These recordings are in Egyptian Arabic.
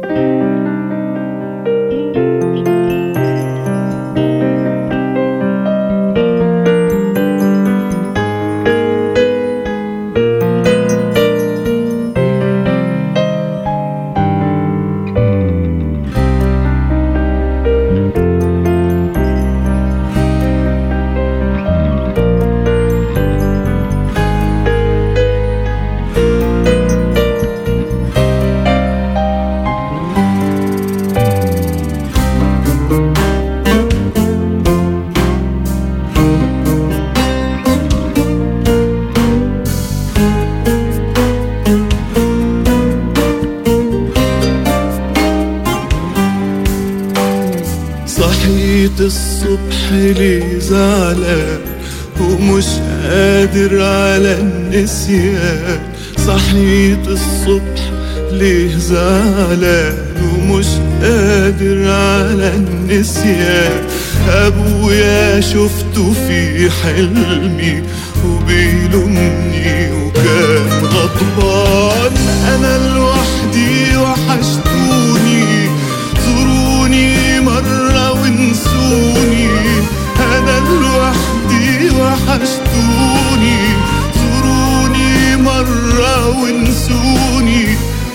صحيت الصبح لي زعلان ومش قادر على النسيان صحيت الصبح ليه زعلان ومش قادر على النسيان أبويا شفته في حلمي وبيلومني وكان غضبان أنا لوحدي وحشتوني زوروني مرة وانسوني أنا لوحدي وحشتوني زوروني مرة وانسوني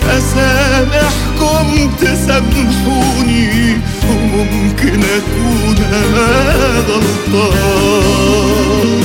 أسامحكم تسامحوني وممكن أكون أنا غلطان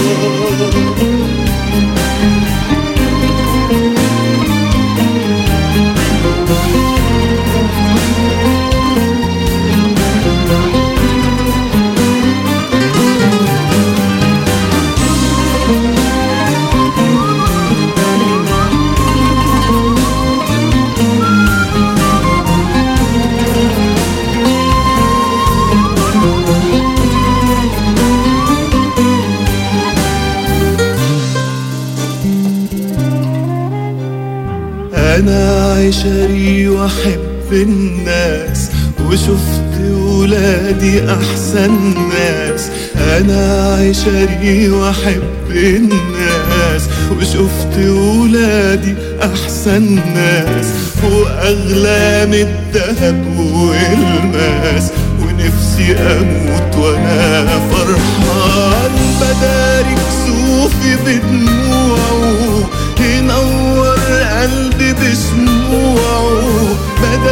أنا عشري وأحب الناس وشفت ولادي أحسن ناس أنا عشري وأحب الناس وشفت ولادي أحسن ناس وأغلى من الذهب والماس ونفسي أموت وأنا فرحان بدارك كسوفي بدموعه ينور قلبي بشموعه